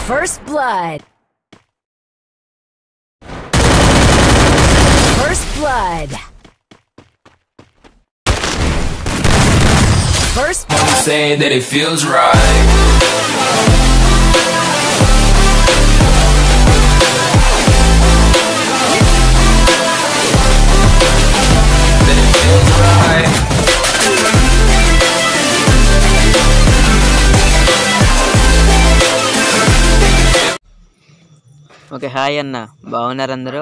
First blood. First blood. First I'm saying that it feels right. That it feels right. Okay hi అన్న బాగున్నారు అందరూ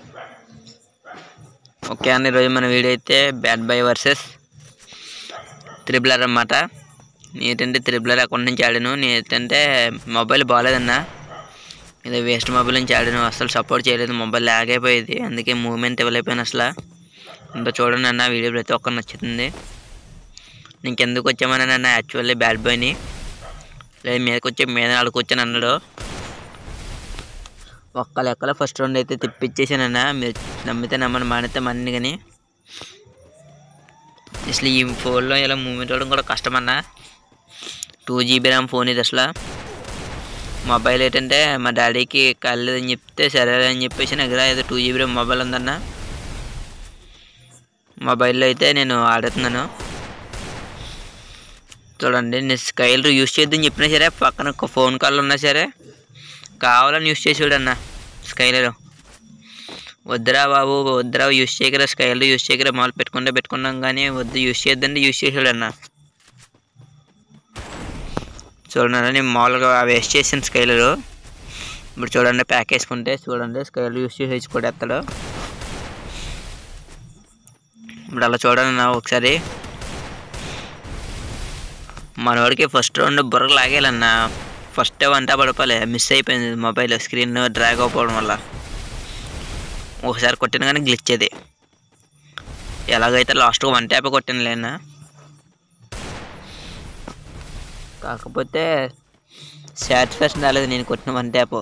okay అన్న ఈరోజు మన వీడియో అయితే బ్యాడ్ బై వర్సెస్ త్రిబులర్ అన్నమాట నేటంటే త్రిబులర్ అకౌంట్ నుంచి ఆడాను నేటంటే మొబైల్ బాగాలేదన్న ఇది వేస్ట్ మొబైల్ నుంచి ఆడాను అసలు సపోర్ట్ చేయలేదు మొబైల్ ల్యాగ్ అయిపోయేది అందుకే మూవ్మెంట్ ఇవ్వలేకపోయాను అసలు ఇంకా చూడండి అన్న వీడియో ప్రతి ఒక్కరు నచ్చుతుంది నీకు ఎందుకు వచ్చామని అన్న యాక్చువల్లీ బ్యాడ్ బాయ్ని లేదు మీదకి వచ్చి మీద ఆడుకొచ్చాను అన్నాడు ఒక్క లెక్కలో ఫస్ట్ రౌండ్ అయితే తిప్పించేసానన్న మీరు నమ్మితే నమ్మని మానితే మన్ని కానీ అసలు ఈ ఫోన్లో ఇలా మూమెంట్ అవ్వడం కూడా కష్టమన్నా టూ జీబీ ర్యామ్ ఫోన్ ఇది అసలు మొబైల్ ఏంటంటే మా డాడీకి కళ్ళదని చెప్తే సరే అని చెప్పేసి నా దగ్గర ఏదో టూ జీబీ ర్యామ్ మొబైల్ ఉందన్న మొబైల్లో అయితే నేను ఆడుతున్నాను చూడండి నేను స్కైల్ యూస్ చేద్దని చెప్పినా సరే పక్కన ఒక ఫోన్ కాల్ ఉన్నా సరే కావాలని యూస్ చేసాడు అన్న స్కైలర్ వద్దురా బాబు వద్దురా యూస్ చేయకరా స్కైలర్ యూస్ చేయకరా మాల్ పెట్టుకుంటే పెట్టుకున్నాం కానీ వద్దు యూస్ చేద్దండి యూస్ చేసాడు అన్న చూడండి అన్న, నేను మామూలుగా వేస్ట్ చేసాను స్కైలరు ఇప్పుడు చూడండి ప్యాక్ వేసుకుంటే చూడండి స్కైలర్ యూస్ చేసి వేసుకోడేస్తాడు ఇప్పుడు అలా చూడండి అన్న ఒకసారి మనవాడికి ఫస్ట్ రౌండ్ బుర్ర లాగేయాలన్న ఫస్ట్ వంట పడిపోలే మిస్ అయిపోయింది మొబైల్ స్క్రీన్ డ్రాగ్ అయిపోవడం వల్ల ఒకసారి కొట్టిన కానీ గ్లిచ్ అది ఎలాగైతే లాస్ట్గా వన్ ట్యాప్ కొట్టాను లేనా కాకపోతే సాటిస్ఫాక్షన్ రాలేదు నేను కొట్టిన వన్ ట్యాప్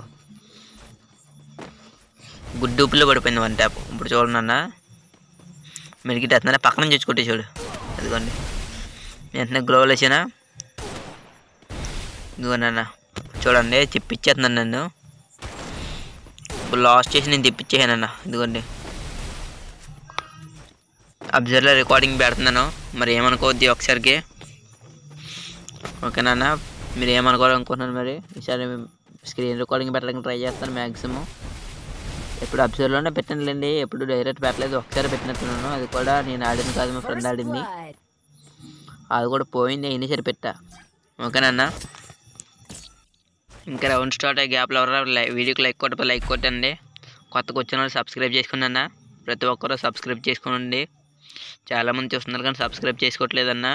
గుడ్డూపులో పడిపోయింది వన్ ట్యాప్ ఇప్పుడు చూడండి అన్న మెడికి ఎత్తున్నా పక్కన నుంచి వచ్చి కొట్టే చూడు అదిగోండి వెంటనే గ్లోవల్ వేసానా ఇదిగోనన్న చూడండి తిప్పిచ్చేస్తున్నాను నన్ను ఇప్పుడు లాస్ట్ చేసి నేను తిప్పిచ్చేసానన్న ఇదిగోండి అబ్జర్వ్లో రికార్డింగ్ పెడుతున్నాను మరి ఏమనుకోవద్ది ఒకసారికి ఓకేనా మీరు ఏమనుకోవాలనుకుంటున్నారు మరి ఈసారి స్క్రీన్ రికార్డింగ్ పెట్టడానికి ట్రై చేస్తాను మ్యాక్సిమం ఎప్పుడు అబ్జర్వ్లోనే పెట్టండి ఎప్పుడు డైరెక్ట్ పెట్టలేదు ఒకసారి పెట్టినట్టున్నాను అది కూడా నేను ఆడింది కాదు మా ఫ్రెండ్ First ఆడింది blood. అది కూడా పోయింది అయినా సరే పెట్టా ఓకేనన్నా ఇంకా రౌండ్ స్టార్ట్ అయ్యే గ్యాప్లో ఎవరు లై వీడియోకి లైక్ కొట్టపో లైక్ కొట్టండి కొత్తగా వచ్చిన వాళ్ళు సబ్స్క్రైబ్ చేసుకున్నా ప్రతి ఒక్కరూ సబ్స్క్రైబ్ చేసుకోనండి చాలామంది చూస్తున్నారు కానీ సబ్స్క్రైబ్ చేసుకోవట్లేదన్నా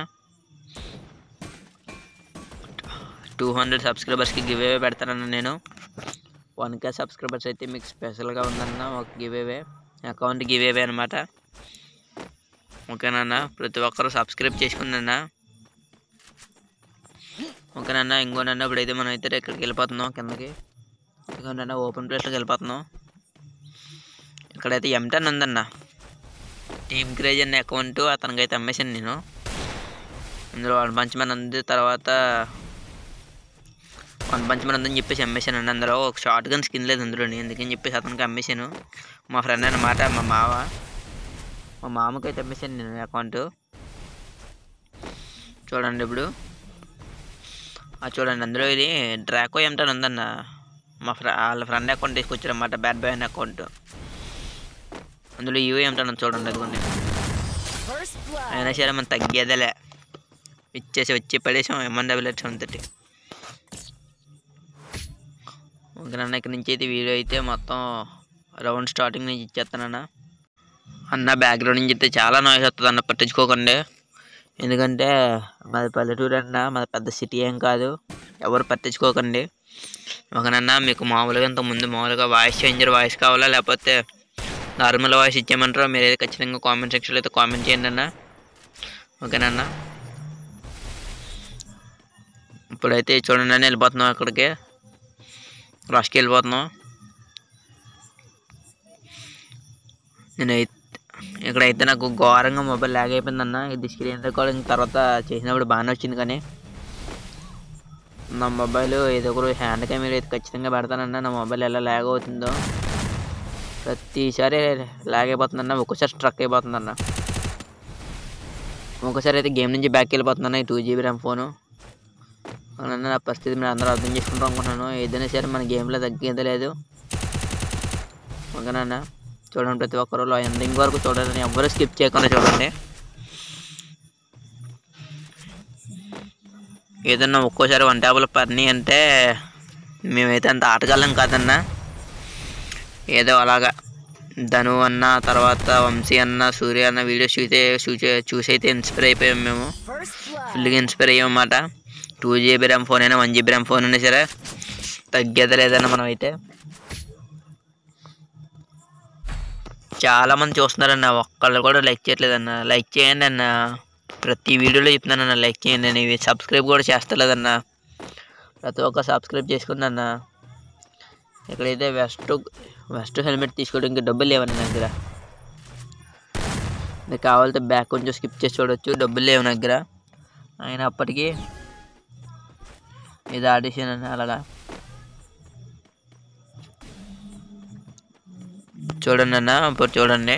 టూ హండ్రెడ్ సబ్స్క్రైబర్స్కి గివ్ అవే పెడతానన్నా నేను వన్ కే సబ్స్క్రైబర్స్ అయితే మీకు స్పెషల్గా ఉందన్న ఒక giveaway account giveaway అనమాట ఓకేనన్నా ప్రతి ఒక్కరూ సబ్స్క్రైబ్ చేసుకుందన్నా ఓకేనన్నా ఇంకోనన్నా ఇప్పుడైతే మనం అయితే ఇక్కడికి వెళ్ళిపోతున్నాం కిందకి ఇంకోనన్నా ఓపెన్ ప్లేస్లోకి వెళ్ళిపోతున్నాం ఇక్కడైతే ఎంటన్ ఉందన్న టీమ్ క్రేజ్ అనే అకౌంట్ అతనికి అయితే అమ్మేశాను నేను అందులో వన్ పంచ్ మ్యాన్ ఉంది తర్వాత వన్ పంచ్ మ్యాన్ ఉందని చెప్పేసి అమ్మేశాను అండి అందులో ఒక షార్ట్ గన్ స్కిన్ లేదు అందులో ఎందుకని చెప్పేసి అతనికి అమ్మేశాను మా ఫ్రెండ్ అన్నమాట మా మావ మా మామకి అయితే అమ్మేశాను నేను అకౌంట్ చూడండి ఇప్పుడు ఆ చూడండి అందులో ఇది డ్రాకో ఏమిటని ఉందన్న మా ఫ్రె వాళ్ళ ఫ్రెండ్ అకౌంట్ తీసుకొచ్చారన్నమాట బ్యాడ్ బాయ్ అనే అకౌంట్ అందులో ఇవో ఏమిటని చూడండి అదిగోండి First blood. అయినా సరే మనం తగ్గేదేలే ఇచ్చేసి వచ్చి పడేసాం MN double eight seven thirty ఓకేనన్న ఇక్కడ నుంచి అయితే వీడియో అయితే మొత్తం రౌండ్ స్టార్టింగ్ నుంచి ఇచ్చేస్తానన్న అన్న బ్యాక్గ్రౌండ్ నుంచి అయితే చాలా నాయిస్ వస్తుంది అన్న పట్టించుకోకండి ఎందుకంటే మాది పల్లెటూరు అన్న మాది పెద్ద సిటీ ఏం కాదు ఎవరు పట్టించుకోకండి ఒకనన్నా మీకు మామూలుగా ఇంత ముందు మామూలుగా వాయిస్ చేంజర్ వాయిస్ కావాలా లేకపోతే నార్మల్ వాయిస్ ఇచ్చేయమంటారో మీరు అయితే ఖచ్చితంగా కామెంట్ సెక్షన్లో అయితే కామెంట్ చేయండి అన్న ఓకేనన్నా ఇప్పుడైతే చూడండి అన్న వెళ్ళిపోతున్నాం అక్కడికి రష్కి వెళ్ళిపోతున్నాం నేనైతే ఇక్కడైతే నాకు ఘోరంగా మొబైల్ ల్యాగ్ అయిపోయిందన్న ఇది స్క్రీన్ రికార్డింగ్ తర్వాత చేసినప్పుడు బాగానే వచ్చింది కానీ నా మొబైల్ ఏదో ఒక హ్యాండ్ కెమెరా అయితే ఖచ్చితంగా పెడతానన్నా నా మొబైల్ ఎలా ల్యాగ్ అవుతుందో ప్రతిసారి ల్యాగ్ అయిపోతుందన్న ఒక్కోసారి స్ట్రక్ అయిపోతుందన్న ఒక్కోసారి అయితే గేమ్ నుంచి బ్యాక్ వెళ్ళిపోతుందన్న ఈ టూ జీబీ ర్యామ్ ఫోను అవునన్నా నా పరిస్థితి మీరు అందరూ అర్థం చేసుకుంటారు అనుకుంటున్నాను ఏదైనా సరే మన గేమ్లో తగ్గేది లేదు ఓకేనా చూడండి ప్రతి ఒక్కరు ఎండింగ్ వరకు చూడండి ఎవ్వరూ స్కిప్ చేయకుండా చూడండి ఏదన్నా ఒక్కోసారి వన్ ట్యాబ్లు పడినాయి అంటే మేమైతే అంత ఆటగాళ్ళం కాదన్నా ఏదో అలాగా ధను అన్న తర్వాత వంశీ అన్న సూర్య అన్న వీడియోస్ చూసే చూసే చూసి అయితే ఇన్స్పైర్ అయిపోయాం మేము First blood. ఫుల్గా ఇన్స్పైర్ అయ్యామన్నమాట టూ జీబీ ర్యామ్ ఫోన్ అయినా వన్ జీబీ ర్యామ్ ఫోన్ అయినా సరే తగ్గేది లేదన్న మనం అయితే చాలా మంది చూస్తున్నారన్న ఒక్కళ్ళు కూడా లైక్ చేయట్లేదన్న లైక్ చేయండి అన్న ప్రతి వీడియోలో చెప్తున్నానన్న లైక్ చేయండి అని ఇవి సబ్స్క్రైబ్ కూడా చేస్తలేదన్న ప్రతి ఒక్క సబ్స్క్రైబ్ చేసుకోండి అన్న ఇక్కడైతే వెస్ట్ వెస్ట్ హెల్మెట్ తీసుకోవడానికి డబ్బులు లేవన్న నా దగ్గర మీకు కావాలంటే బ్యాక్ కొంచెం స్కిప్ చేసి చూడొచ్చు డబ్బులు లేవు నా దగ్గర అయినప్పటికీ ఇది ఆడిషన్ అని అలాగా చూడండి అన్న ఇప్పుడు చూడండి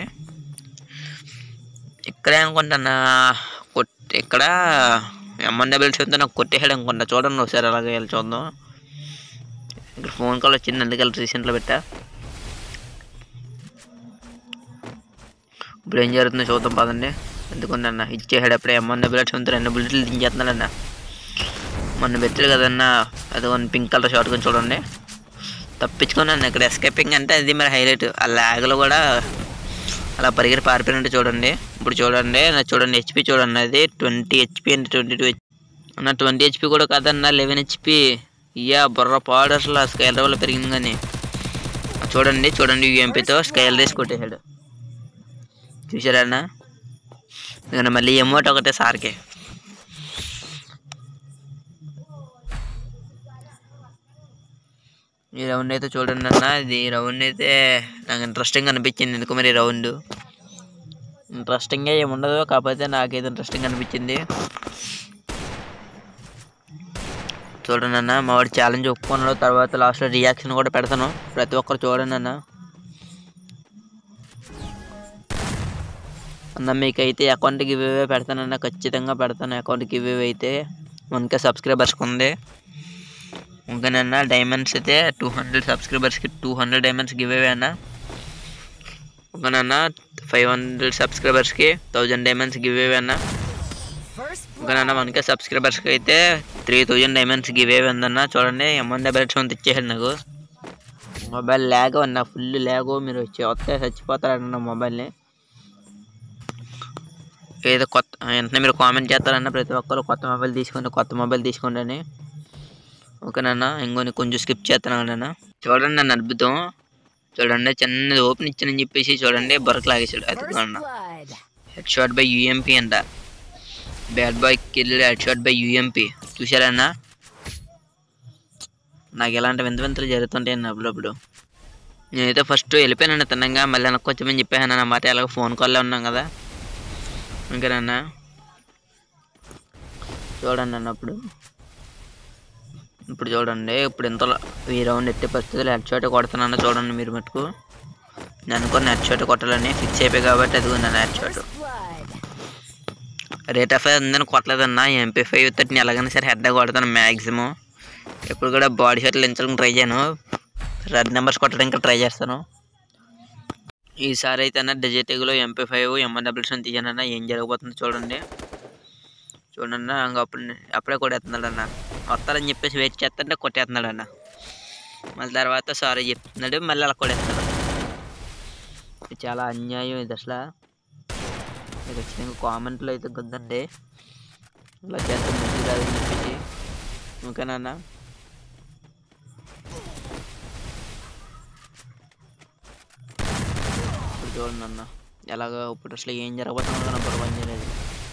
ఇక్కడే అనుకుంటానా కొట్ ఇక్కడ ఎంఎన్ డబుల్ చూస్తే నాకు కొట్టేసాడు అనుకుంటా చూడండి ఒకసారి అలాగే వెళ్ళి చూద్దాం ఇక్కడ ఫోన్ కాల్ వచ్చింది అందుకే రీసెంట్లో పెట్టా ఇప్పుడు ఏం జరుగుతుందో చూద్దాం పదండి ఎందుకుందన్న ఇచ్చేసాడు అప్పుడే మొన్న బుల్లెట్స్ ఉంటే రెండు బుల్లెట్లు దించేస్తున్నాడన్న మొన్న పెట్టాడు కదన్న అది కొన్ని పింక్ కలర్ షార్ట్ కొని చూడండి తప్పించుకున్నాను ఇక్కడ ఎస్కేపింగ్ అంటే అది మరి హైలైట్ ఆ ల్యాగ్లో కూడా అలా పరిగెడి పారిపోయినట్టు చూడండి ఇప్పుడు చూడండి నా చూడండి హెచ్పి చూడండి అది ట్వంటీ హెచ్పి అంటే ట్వంటీ టూ అన్న ట్వంటీ హెచ్పి కూడా కాదన్న లెవెన్ హెచ్పి ఇయ్యా బుర్ర పాడు అసలు ఆ స్కైల్ వల్ల పెరిగింది కానీ చూడండి చూడండి యూఎంపీతో స్కైల్ రేస్ కొట్టేశాడు చూసారా అన్న ఇక మళ్ళీ ఎమోట్ ఒకటే సార్కే ఈ రౌండ్ అయితే చూడండి అన్న ఇది రౌండ్ అయితే నాకు ఇంట్రెస్టింగ్ అనిపించింది ఎందుకు మరి రౌండ్ ఇంట్రెస్టింగ్గా ఏముండదు కాకపోతే నాకైతే ఇంట్రెస్టింగ్ అనిపించింది చూడండి అన్న మా వాడు ఛాలెంజ్ ఒప్పుకున్నాడు తర్వాత లాస్ట్లో రియాక్షన్ కూడా పెడతాను ప్రతి ఒక్కరు చూడండి అన్న అన్న మీకైతే అకౌంట్ గివ్ అవే పెడతానన్న ఖచ్చితంగా పెడతాను అకౌంట్ గివ్ అవే అయితే మనకే సబ్స్క్రైబర్స్కి ఉంది ఓకేనన్నా డైమండ్స్ అయితే టూ హండ్రెడ్ సబ్స్క్రైబర్స్కి two hundred diamonds giveaway అన్న ఓకేనన్నా ఫైవ్ హండ్రెడ్ సబ్స్క్రైబర్స్కి థౌజండ్ డైమండ్స్ గివ్ అవే అన్న First blood. ఓకేనన్నా మనకే సబ్స్క్రైబర్స్కి అయితే three thousand diamonds giveaway ఉందన్న చూడండి ఎమ్మంది డెబ్బై ఫోన్ తెచ్చేసాడు నాకు మొబైల్ ల్యాగ్ అన్న ఫుల్ ల్యాగ్ మీరు వచ్చి వస్తే చచ్చిపోతారన్న మొబైల్ని ఏదో కొత్త వెంటనే మీరు కామెంట్ చేస్తారన్న ప్రతి ఒక్కరు కొత్త మొబైల్ తీసుకోండి కొత్త మొబైల్ తీసుకోండి అని ఓకేనన్నా ఇంకొని కొంచెం స్కిప్ చేస్తున్నాను అన్న చూడండి నన్ను అద్భుతం చూడండి చిన్నది ఓపెన్ ఇచ్చానని చెప్పేసి చూడండి బొరకు లాగేసాడు First అతుకున్నా blood. Head shot by UMP అంట bad boy kill head shot by UMP చూసారన్నా నాకు ఎలాంటి వింత వింతలు జరుగుతుంటాయి అన్న అప్పుడప్పుడు నేనైతే ఫస్ట్ వెళ్ళిపోయాను తిన్నంగా మళ్ళీ వెనక్కి వచ్చామని చెప్పాను అన్నమాట ఎలాగో ఫోన్ కాల్లో ఉన్నాం కదా ఇంకేనన్నా చూడండి అన్న అప్పుడు ఇప్పుడు చూడండి ఇప్పుడు ఇంతలో ఈ రౌండ్ ఎట్టే పరిస్థితులు హెడ్ షాట్ కొడుతున్నాను చూడండి మీరు మటుకు నేను అనుకున్న హెడ్ షాట్ కొట్టాలని ఫిక్స్ అయిపోయి కాబట్టి అది నన్ను head shot First blood. Rate of ఉందని కొట్టలేదన్న ఎంపీ ఫైవ్ థర్టీని ఎలాగైనా సరే హెడ్ కొడతాను మ్యాక్సిమం ఇప్పుడు కూడా బాడీ షాట్లు ఎంచడానికి ట్రై చేయను రెడ్ నెంబర్స్ కొట్టడానికి ట్రై చేస్తాను ఈసారి అయితే అన్న డిజిటెగ్లో ఎంపీ ఫైవ్ ఎంఎన్ డబ్ల్యూస్ అని తీయనన్న ఏం జరగబోతుందో చూడండి చూడండి అన్న ఇంక అప్పుడు అప్పుడే కొట్టేస్తున్నాడు అన్న వస్తారని చెప్పేసి వెయిట్ చేస్తుంటే కొట్టేస్తున్నాడు అన్న మళ్ళీ తర్వాత సారీ చెప్తున్నాడు మళ్ళీ అలా కొట్టేస్తున్నాడు ఇది చాలా అన్యాయం ఇది అసలు మీరు ఖచ్చితంగా కామెంట్లో అయితే గుద్దండి ఇలా చేస్తే మంచిది కాదని చెప్పేసి ఓకేనా ఇప్పుడు చూడండి అన్న ఎలాగో ఇప్పుడు అసలు ఏం జరగబోతుందో నెంబర్ వన్ చేయలేదు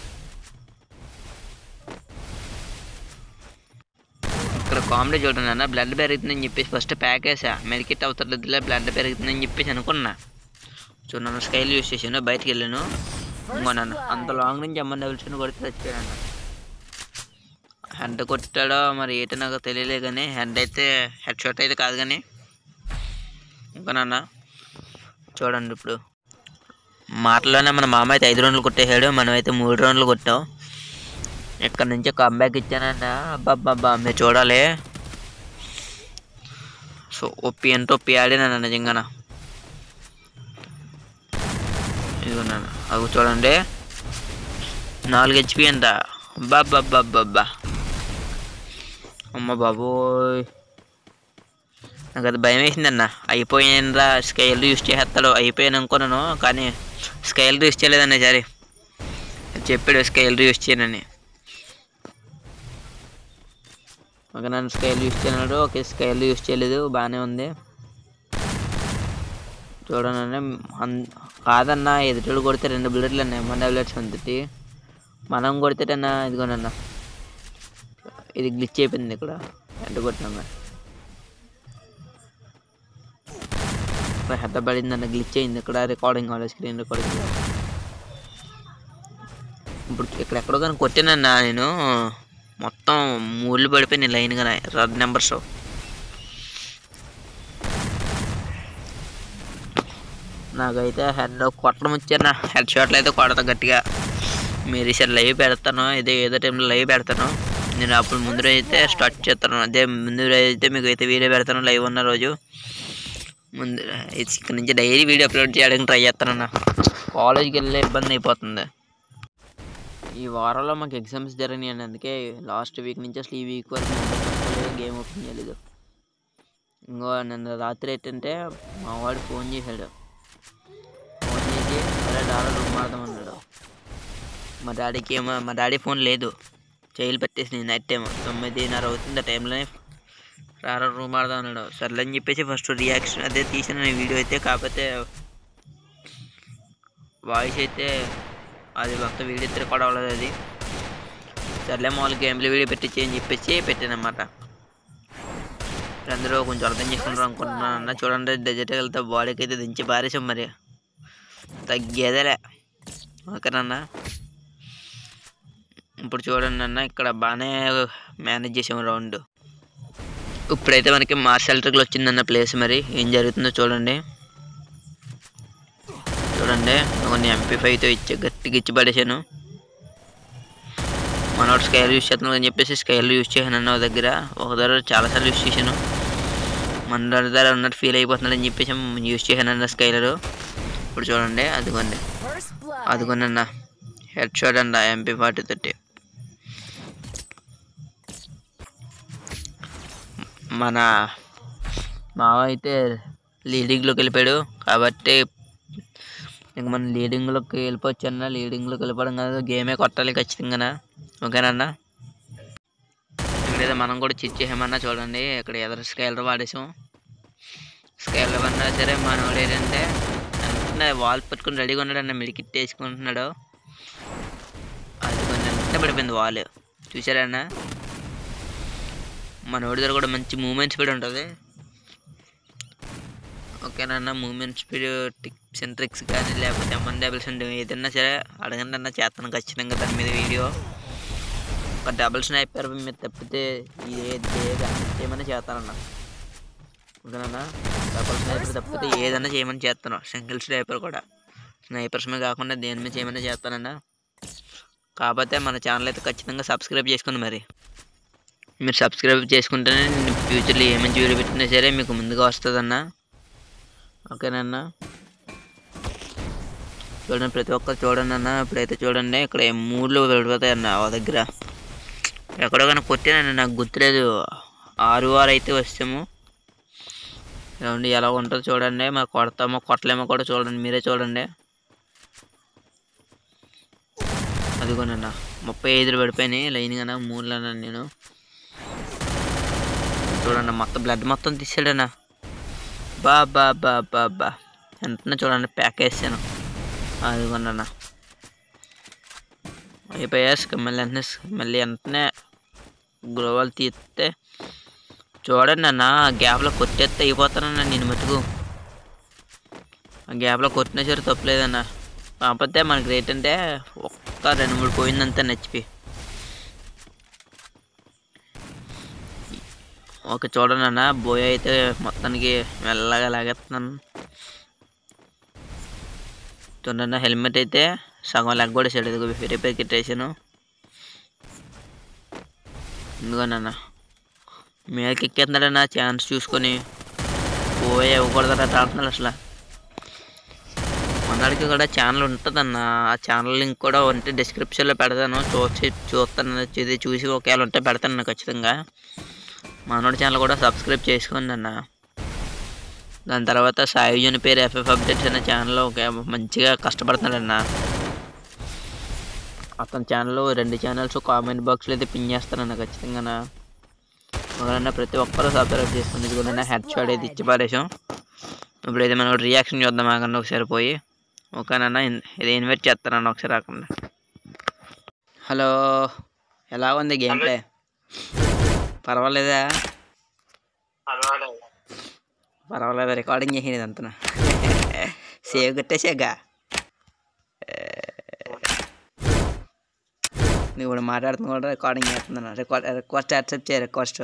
ఇక్కడ కామెడీ చూడండి అన్న బ్లడ్ పెరుగుతుందని చెప్పేసి ఫస్ట్ ప్యాక్ వేసా మెడికెట్ అవుతలేదులే బ్లడ్ పెరుగుతుందని చెప్పేసి అనుకున్నా చూడండి స్కైల్ యూస్ చేసాను బయటికి వెళ్ళాను ఇంకోనన్న అంత లాంగ్ నుంచి అమ్మ డబుల్స్ని కొడితే చచ్చిపోయాను హెడ్ కొట్టాడో మరి ఏంటో నాకు తెలియలే కానీ హెడ్ అయితే హెడ్ షాట్ అయితే కాదు కానీ ఇంకా నాన్న చూడండి ఇప్పుడు మాటలోనే మన మామ అయితే ఐదు రౌండ్లు కొట్టేశాడు మనం అయితే మూడు రౌండ్లు కొట్టాం ఇక్కడ నుంచి కంబ్యాక్ ఇచ్చానన్న అబ్బాబ్బా మీరు చూడాలి సో ఒప్పి ఎంత ఒప్పి ఆడినాను నిజంగాన ఇదిగోన్నాను అవి చూడండి నాలుగు హెచ్పి అంట బాబ్బా అమ్మ బాబోయ్ నాకు అది భయం వేసిందన్న అయిపోయిందా స్కేల్ యూస్ చేసేస్తాడు అయిపోయాను అనుకున్నాను కానీ స్కేల్ యూస్ చేయలేదన్న సరే చెప్పాడు స్కేల్ యూస్ చేయనని ఒక నన్ను స్కేల్ యూస్ చేయనాడు ఓకే స్కేల్ యూస్ చేయలేదు బాగానే ఉంది చూడండి అన్- కాదన్న ఎదుటోడు కొడితే రెండు బుల్లెట్లు అన్న ఎంఎన్ డబ్లెట్స్ అంతటి మనం కొడితేటన్నా ఇదిగోనన్న ఇది గ్లిచ్ అయిపోయింది ఇక్కడ ఎంత కొట్టినా హెడ్ పడింది అన్న గ్లిచ్ అయింది ఇక్కడ రికార్డింగ్ కావాలి స్క్రీన్ రికార్డింగ్ ఇప్పుడు ఇక్కడ ఎక్కడో కానీ కొట్టానన్న నేను మొత్తం మూళ్ళు పడిపోయినాయి లైన్గానే రెడ్ నెంబర్స్ నాకైతే హెడ్ కొట్టడం వచ్చారు నా హెడ్ షాట్లు అయితే కొడతా గట్టిగా మీరు ఈసారి లైవ్ పెడతాను ఇదే ఏదో టైంలో లైవ్ పెడతాను నేను అప్పుడు ముందు రోజు అయితే స్టార్ట్ చేస్తాను అదే ముందు రోజు అయితే మీకు అయితే వీడియో పెడతాను లైవ్ ఉన్న రోజు ముందు ఇక్కడ నుంచి డైలీ వీడియో అప్లోడ్ చేయడానికి ట్రై చేస్తానన్న కాలేజ్కి వెళ్ళే ఇబ్బంది అయిపోతుంది ఈ వారంలో మాకు ఎగ్జామ్స్ జరిగినాయి అందుకే లాస్ట్ వీక్ నుంచి అసలు ఈ వీక్ వరకు గేమ్ ఓపెన్ చేయలేదు ఇంకో నిన్న రాత్రి ఏంటంటే మా వాడు ఫోన్ చేశాడు ఫోన్ చేసి అరే డాలర్ రూమ్ ఆడదామన్నాడు మా డాడీకి ఏమో మా డాడీ ఫోన్ లేదు చేయలు పెట్టేసి నైట్ టైం తొమ్మిదిన్నర అవుతుంది ఆ టైంలోనే రారా రూమ్ ఆడదాం అన్నాడు సర్లే అని చెప్పేసి ఫస్ట్ రియాక్షన్ అదే తీసిన నేను వీడియో అయితే కాకపోతే వాయిస్ అయితే అది మొత్తం వీడియో అయితే రికార్డ్ అవ్వలేదు అది సర్లే మామూలు గేమ్లో వీడియో పెట్టించి అని చెప్పేసి పెట్టాను అనమాట అందరూ కొంచెం అర్థం చేసుకుంటారు అనుకుంటున్నాను అన్న చూడండి డెజర్ట్ వెళ్తే బాడీకి అయితే దించి పారేసాం మరి తగ్గేదేలే ఓకేనన్నా ఇప్పుడు చూడండి అన్న ఇక్కడ బాగానే మేనేజ్ చేసాం రౌండ్ ఇప్పుడైతే మనకి మార్స్ ఎలక్ట్రికల్ వచ్చిందన్న ప్లేస్ మరి ఏం జరుగుతుందో చూడండి చూడండి కొన్ని ఎంపీ ఫైవ్తో ఇచ్చి గట్టిగా ఇచ్చి పడేసాను మనోడు స్కేల్ యూస్ చేస్తున్నాడు అని చెప్పేసి స్కేల్ యూస్ చేశాను అన్న ఒక దగ్గర ఒక దగ్గర చాలాసార్లు యూస్ చేశాను మన దగ్గర ఉన్నట్టు ఫీల్ అయిపోతున్నాడు అని చెప్పేసి యూస్ చేశాను అన్న స్కైలరు ఇప్పుడు చూడండి అదిగోండి First blood. అదిగోండి అన్న హెడ్ షాట్ అండి ఎంపీ ఫార్టీ థర్టీ మన మావ అయితే లీడింగ్లోకి వెళ్ళిపోయాడు కాబట్టి ఇంక మనం లీడింగ్లోకి వెళ్ళిపోవచ్చు అన్న లీడింగ్లోకి వెళ్ళిపోవడం కాదు గేమే కొట్టాలి ఖచ్చితంగా ఓకేనన్నా ఇక్కడైతే మనం కూడా చిట్ చేసామన్నా చూడండి ఇక్కడ ఎదురు స్కేలర్ వాడేసాం స్కేలర్ అన్నా సరే మనోడు ఏంటంటే వెంటనే వాల్ పట్టుకుని రెడీగా ఉన్నాడు అన్న మిడికిట్ వేసుకుంటున్నాడు అది కొంచెం వెంటనే పడిపోయింది వాల్ చూసారా అన్న మన ఓడి దగ్గర కూడా మంచి మూమెంట్ స్పీడ్ ఉంటుంది ఓకేనన్న movement speed tips and tricks కానీ లేకపోతే ఎంఎన్ డబుల్స్ ఉంటే ఏదన్నా సరే అడగండి అన్న చేస్తాను ఖచ్చితంగా దాని మీద వీడియో ఒక డబుల్ స్నైపర్ మీద తప్పితే ఏది ఏమైనా చేస్తానన్న ఓకేనన్నా డబుల్ స్నైపర్ తప్పితే ఏదన్నా చేయమని చేస్తాను సింగిల్ స్నైపర్ కూడా స్నైపర్స్ మీద కాకుండా దేని మీద చేయమని చేస్తానన్నా కాకపోతే మన ఛానల్ అయితే ఖచ్చితంగా సబ్స్క్రైబ్ చేసుకోండి మరి మీరు సబ్స్క్రైబ్ చేసుకుంటేనే నేను ఫ్యూచర్లో ఏ మంచి వీడియో పెట్టినా సరే మీకు ముందుగా వస్తుందన్న ఓకేనన్నా చూడండి ప్రతి ఒక్కరు చూడండి అన్న ఇప్పుడైతే చూడండి ఇక్కడ మూడులో పడిపోతాయి అన్న ఆ దగ్గర ఎక్కడో కానీ కొట్టానండి నాకు గుర్తులేదు ఆరు ఆరు అయితే వస్తాము ఏమండి ఎలా ఉంటుందో చూడండి మరి కొడతామో కొట్టలేమో కూడా చూడండి మీరే చూడండి అదిగోనన్న ముప్పై ఐదులు పడిపోయినాయి లైన్గా మూడులోనా నేను చూడండి మొత్తం బ్లడ్ మొత్తం తీసాడన్నా బా బా బా బా బా వెంటనే చూడండి ప్యాక్ వేసాను అదిగోనన్నా అయిపోయాక మళ్ళీ వెంటనే మళ్ళీ వెంటనే గ్లోవల్ తీస్తే చూడండి అన్న గ్యాప్లో కొట్టేస్తే అయిపోతానన్న నేను మటుకు ఆ గ్యాప్లో కొట్టినా సరే తప్పలేదన్న కాకపోతే మనకి రేట్ అంటే ఒక్క రెండు మూడు పోయిందంతే నచ్చిపి ఒక చూడండి అన్న బోయ్ అయితే మొత్తానికి మెల్లగా లాగేస్తున్నాను చూడండి హెల్మెట్ అయితే సగం లెగ్ కూడా సైడ్ ఇదిగో రిపేర్ కిట్టేసాను ఎందుకన్నా మీదకి ఎక్కేస్తున్నాడన్న ఛాన్స్ చూసుకొని పోయే ఇవ్వకూడదట అంటున్నాడు అసలు మనడికి కూడా ఛానల్ ఉంటుందన్న ఆ ఛానల్ లింక్ కూడా ఉంటే డిస్క్రిప్షన్లో పెడతాను చూసి చూస్తాను ఇది చూసి ఒకవేళ ఉంటే పెడతాను ఖచ్చితంగా మనోడి ఛానల్ కూడా సబ్స్క్రైబ్ చేసుకోండి అన్న దాని తర్వాత సాయుజన్ పేరు ఎఫ్ఎఫ్ అప్డేట్స్ అనే ఛానల్ ఒక మంచిగా కష్టపడుతున్నాడన్న అతని ఛానల్ రెండు ఛానల్స్ కామెంట్ బాక్స్లో అయితే పిన్ చేస్తానన్న ఖచ్చితంగా ఒకరన్నా ప్రతి ఒక్కరూ సబ్స్క్రైబ్ చేసుకుని ఇదిగోనన్నా హెడ్ షాట్ అయితే ఇచ్చి పారేసాం ఇప్పుడైతే మనం రియాక్షన్ చూద్దాం ఆగండి ఒకసారి పోయి ఓకేనన్నా ఇన్- ఇది ఇన్వైట్ చేస్తానన్న ఒకసారి రాకుండా హలో ఎలా ఉంది గేమ్ ప్లే పర్వాలేదా పర్వాలేదు రికార్డింగ్ చేసింది ఇదంతా సేవ్ కట్టేసాగా నువ్వు ఇప్పుడు మాట్లాడుతున్నా కూడా రికార్డింగ్ చేస్తున్నాను రికార్డ్ రిక్వెస్ట్ యాక్సెప్ట్ చేయ రిక్వెస్ట్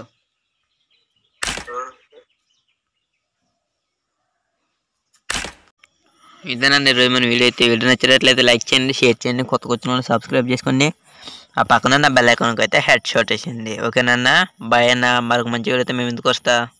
ఇదేనండి ఈరోజు మన వీడియో అయితే వీడియో నచ్చినట్లయితే లైక్ చేయండి షేర్ చేయండి కొత్త వచ్చిన వాళ్ళు సబ్స్క్రైబ్ చేసుకోండి ఆ పక్కన నా బెల్ ఐకాన్కి అయితే హెడ్ షాట్ వేసింది ఓకేనన్నా బాయ్ అన్న మరొక మంచి వీడియో అయితే మేము ఎందుకు వస్తా